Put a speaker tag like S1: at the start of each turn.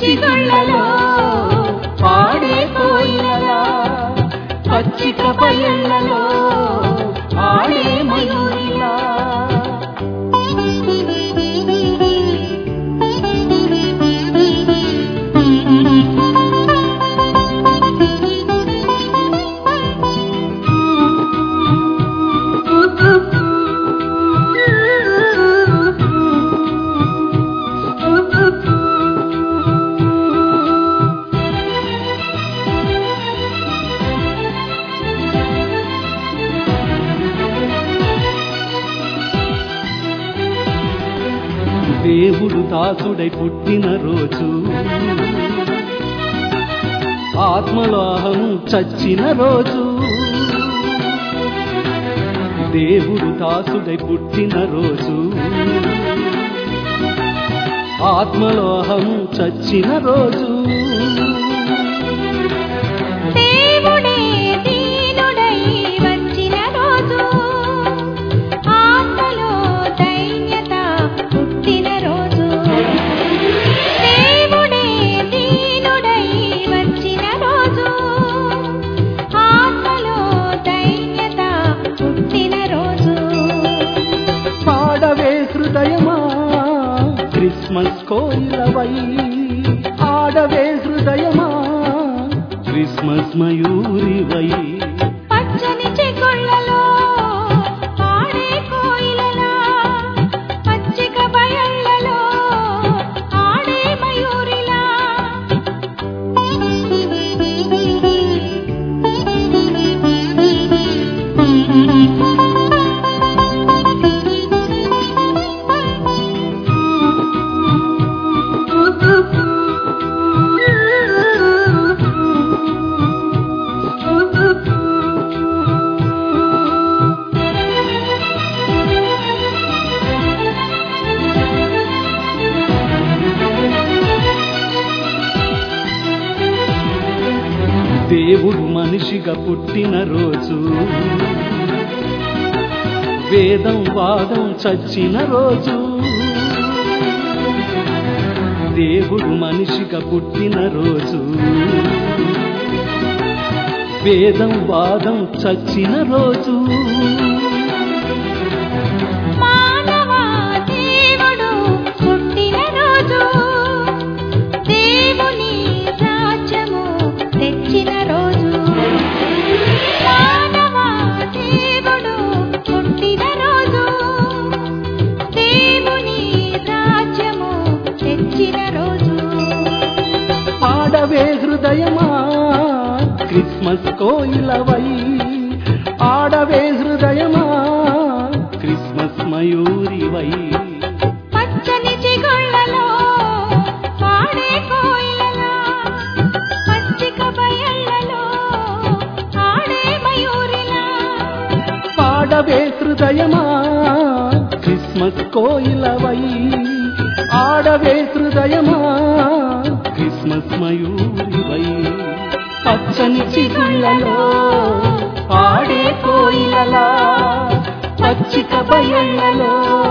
S1: చిగుళ్ళలో పాడే కోయిలలా పచ్చిక బయళ్ళలో ఆడే మయూరిలా దేవుడు దాసుడై పుట్టిన రోజు ఆత్మలో అహము చచ్చిన రోజు దేవుడు దాసుడై పుట్టిన రోజు ఆత్మలో అహము చచ్చిన రోజు
S2: దేవుడే దీనుడై వచ్చిన రోజు ఆత్మలో దైన్యత పుట్టిన రోజు దేవుడే దీనుడై వచ్చిన రోజు ఆత్మలో దైన్యత పుట్టిన రోజు
S1: పాడవే హృదయమా క్రిస్మస్ కోయిలవై ఆడవే హృదయమా క్రిస్మస్ మయూరివై
S2: పచ్చని చెగుళ్ళలో పాడే కోయిలలా పచ్చిక బయళ్ళలో ఆడే మయూరిలా
S1: దేవుడు మనిషిగా పుట్టిన రోజు వేదం వాదం చచ్చిన రోజు దేవుడు మనిషిగా పుట్టిన రోజు వేదం వాదం చచ్చిన రోజు
S2: మానవా దేవుడు పుట్టిన రోజు దేవుని రాజ్యము తెచ్చిన రోజు మానవా దేవుడు పుట్టిన రోజు దేవుని రాజ్యము తెచ్చిన రోజు
S1: ఆడవే హృదయమా క్రిస్మస్ కోయిలవై ఆడవే హృదయమా క్రిస్మస్ మయూరివై
S2: పచ్చని చిగుళ్ళలో పాడే కోయిలలా పచ్చిక బయళ్ళలో ఆడే మయూరిలా
S1: పాడవే హృదయమా క్రిస్మస్ కోయిలవై ఆడవే హృదయమా క్రిస్మస్ మయూరివై పచ్చని చిగుళ్ళలో పాడే కోయిలలా పచ్చిక బయళ్ళలో